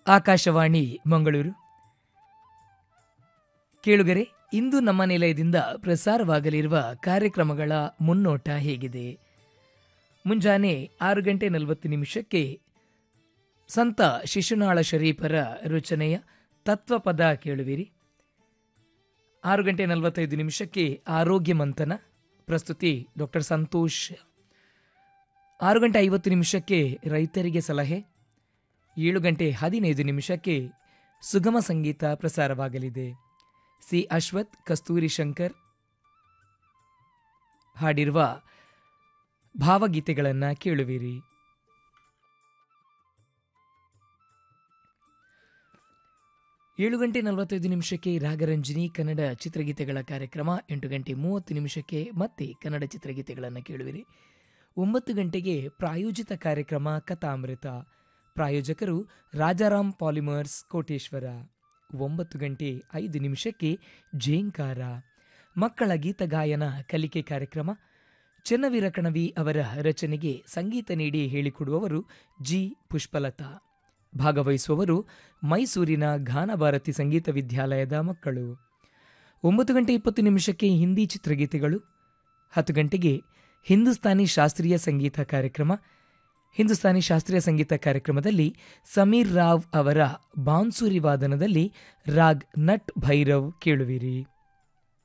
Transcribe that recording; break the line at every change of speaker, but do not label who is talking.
ಆಕಾಶವಾಣಿ ಮಂಗಳೂರು ಕೇಳುಗರೆ ಇಂದು ನಮ್ಮ ನಿಲಯದಿಂದ ಪ್ರಸಾರವಾಗಲಿರುವ ಕಾರ್ಯಕ್ರಮಗಳ ಮುನ್ನೋಟ ಹೇಗಿದೆ ಮುಂಜಾನೆ ಆರು ಗಂಟೆ ನಲವತ್ತು ನಿಮಿಷಕ್ಕೆ ಸಂತ ಶಿಶುನಾಳ ಶರೀಫರ ರಚನೆಯ ತತ್ವಪದ ಕೇಳುವಿರಿ ಆರು ಗಂಟೆ ನಲವತ್ತೈದು ನಿಮಿಷಕ್ಕೆ ಆರೋಗ್ಯ ಮಂಥನ ಪ್ರಸ್ತುತಿ ಡಾಕ್ಟರ್ ಸಂತೋಷ್ ಆರು ಗಂಟೆ ಐವತ್ತು ನಿಮಿಷಕ್ಕೆ ರೈತರಿಗೆ ಸಲಹೆ ಏಳು ಗಂಟೆ ಹದಿನೈದು ನಿಮಿಷಕ್ಕೆ ಸುಗಮ ಸಂಗೀತ ಪ್ರಸಾರವಾಗಲಿದೆ ಸಿ ಅಶ್ವಥ್ ಕಸ್ತೂರಿ ಶಂಕರ್ ಹಾಡಿರುವ ಭಾವಗೀತೆಗಳನ್ನು ಕೇಳುವಿರಿ ಏಳು ಗಂಟೆ ನಲವತ್ತೈದು ನಿಮಿಷಕ್ಕೆ ರಾಗರಂಜನಿ ಕನ್ನಡ ಚಿತ್ರಗೀತೆಗಳ ಕಾರ್ಯಕ್ರಮ ಎಂಟು ಗಂಟೆ ಮೂವತ್ತು ನಿಮಿಷಕ್ಕೆ ಮತ್ತೆ ಕನ್ನಡ ಚಿತ್ರಗೀತೆಗಳನ್ನು ಕೇಳುವಿರಿ ಒಂಬತ್ತು ಗಂಟೆಗೆ ಪ್ರಾಯೋಜಿತ ಕಾರ್ಯಕ್ರಮ ಕಥಾಮೃತ ಪ್ರಾಯೋಜಕರು ರಾಜಾರಾಮ್ ಪಾಲಿಮರ್ಸ್ ಕೋಟೇಶ್ವರ ಒಂಬತ್ತು ಗಂಟೆ ಐದು ನಿಮಿಷಕ್ಕೆ ಜೇಂಕಾರ ಮಕ್ಕಳ ಗೀತ ಗಾಯನ ಕಲಿಕೆ ಕಾರ್ಯಕ್ರಮ ಚೆನ್ನವೀರ ಕಣವಿ ಅವರ ರಚನೆಗೆ ಸಂಗೀತ ನೀಡಿ ಹೇಳಿಕೊಡುವವರು ಜಿ ಪುಷ್ಪಲತಾ ಭಾಗವಹಿಸುವವರು ಮೈಸೂರಿನ ಗಾನಭಾರತಿ ಸಂಗೀತ ವಿದ್ಯಾಲಯದ ಮಕ್ಕಳು ಒಂಬತ್ತು ಗಂಟೆ ಇಪ್ಪತ್ತು ನಿಮಿಷಕ್ಕೆ ಹಿಂದಿ ಚಿತ್ರಗೀತೆಗಳು ಹತ್ತು ಗಂಟೆಗೆ ಹಿಂದೂಸ್ತಾನಿ ಶಾಸ್ತ್ರೀಯ ಸಂಗೀತ ಕಾರ್ಯಕ್ರಮ ಹಿಂದೂಸ್ತಾನಿ ಶಾಸ್ತ್ರೀಯ ಸಂಗೀತ ಕಾರ್ಯಕ್ರಮದಲ್ಲಿ ಸಮೀರ್ ರಾವ್ ಅವರ ಬಾನ್ಸುರಿ ವಾದನದಲ್ಲಿ ರಾಗ್ ನಟ್ ಭೈರವ್ ಕೇಳುವಿರಿ